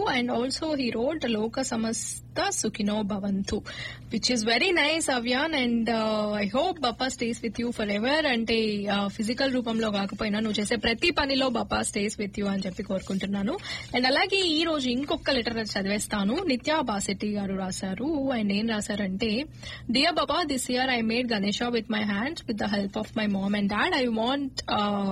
And also he wrote లోక సమస్త సుఖినో భవంతు which is very nice Avyan and I hope Bappa stays with you forever అంటే physical రూపంలో కాకపోయినా నువ్వు చేసే ప్రతి పనిలో బప్పా స్టేస్ విత్ యూ అని చెప్పి కోరుకుంటున్నాను అండ్ అలాగే ఈ రోజు ఇంకొక లెటర్ చదివేస్తాను నిత్యా బాసెట్టి గారు రాశారు అండ్ ఏం రాశారంటే dear Baba this year I made Ganesha with my hands with the help of my mom and dad I want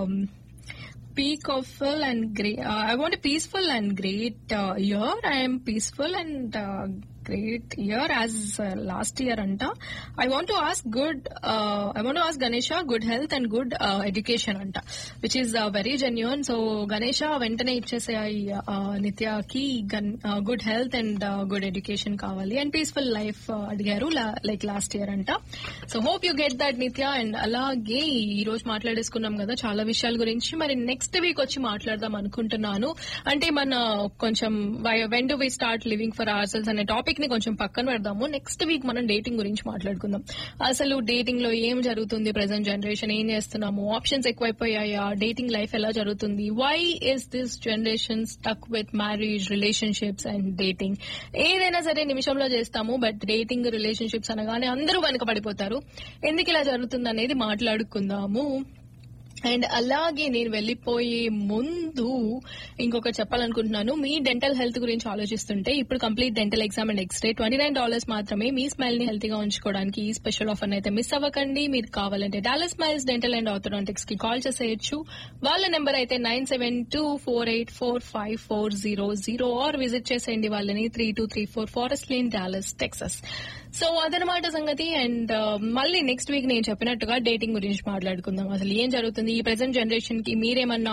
peaceful and great. Uh, I want a peaceful and great uh, year. I am peaceful and uh, great year as uh, last year anta. I want to ask good. Uh, I want to ask Ganesha good health and good uh, education anta, which is uh, very genuine. So Ganesha వెంటనే ఇచ్చేసాయి నిత్యకి good health and good education కావాలి and peaceful life అడిగారు like last year అంట so hope you get that Nitya and అలాగే ఈ రోజు మాట్లాడేసుకున్నాం కదా చాలా విషయాల గురించి మరి నెక్స్ట్ వీక్ వచ్చి మాట్లాడదాం అనుకుంటున్నాను అంటే మన కొంచెం when do we start living for our selves అనే టాపిక్ ని కొంచెం పక్కన పెడదాము నెక్స్ట్ వీక్ మనం డేటింగ్ గురించి మాట్లాడుకుందాం అసలు డేటింగ్ లో ఏం జరుగుతుంది ప్రెసెంట్ జనరేషన్ ఏం చేస్తున్నాము ఆప్షన్స్ ఎక్కువైపోయాయా డేటింగ్ లైఫ్ ఎలా జరుగుతుంది why is this generation stuck with marriage relationships and dating ఏదైనా సరే నిమిషంలో చేస్తాము బట్ డేటింగ్ రిలేషన్షిప్స్ అనగానే అందరూ వెనక పడిపోతారు ఎందుకు ఇలా జరుగుతుంది అనేది మాట్లాడుకుందాము అండ్ అలాగే నేను వెళ్ళిపోయే ముందు ఇంకొకటి చెప్పాలనుకుంటున్నాను మీ డెంటల్ హెల్త్ గురించి ఆలోచిస్తుంటే ఇప్పుడు complete dental exam and X-ray twenty nine dollars మాత్రమే మీ స్మైల్ ని హెల్తీగా ఉంచుకోవడానికి ఈ స్పెషల్ ఆఫర్ అయితే మిస్ అవ్వకండి మీరు కావాలంటే dollar smiles dental and orthodontics కి కాల్ చేసేయచ్చు వాళ్ళ నెంబర్ అయితే nine seven two four eight four five four zero zero or visit చేసేయండి వాళ్ళని three two three four forest lane Dallas Texas so అదనమాట సంగతి అండ్ మళ్ళీ నెక్స్ట్ వీక్ నేను చెప్పినట్టుగా డేటింగ్ గురించి మాట్లాడుకుందాం అసలు ఏం జరుగుతుంది ఈ ప్రెసెంట్ జనరేషన్ కి మీరేమన్నా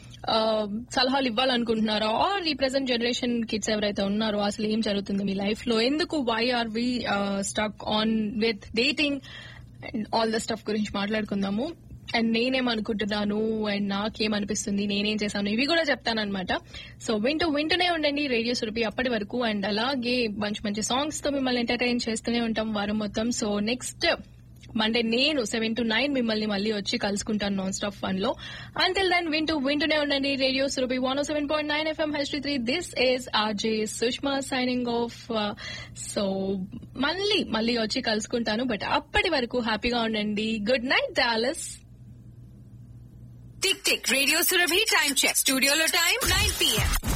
సలహాలు ఇవ్వాలనుకుంటున్నారా ఆర్ ఈ ప్రెసెంట్ జనరేషన్ కిడ్స్ ఎవరైతే ఉన్నారో అసలు ఏం జరుగుతుంది మీ లైఫ్ లో ఎందుకు why are we stuck on with dating and all the stuff గురించి మాట్లాడుకుందాము అండ్ నేనేమనుకుంటున్నాను అండ్ నాకేమనిపిస్తుంది నేనేం చేశాను ఇవి కూడా చెప్తానన్నమాట సో వింటూ వింటూనే ఉండండి రేడియో సురభి అప్పటి వరకు అండ్ అలాగే మంచి మంచి సాంగ్స్ తో మిమ్మల్ని ఎంటర్టైన్ చేస్తూనే ఉంటాం వారం మొత్తం సో నెక్స్ట్ మండే నేను సెవెన్ టు నైన్ మిమ్మల్ని మళ్ళీ వచ్చి కలుసుకుంటాను నాన్ స్టాప్ ఫన్ లో అంటిల్ దెన్ వింటూ వింటూనే ఉండండి radio Surabhi one seven point nine FM H three this is RJ Sushma signing off so మళ్ళీ మళ్ళీ వచ్చి కలుసుకుంటాను బట్ అప్పటి వరకు హ్యాపీగా ఉండండి good night Dallas tick tick radio Surabhi time check స్టూడియోలో టైం నైన్ పిఎం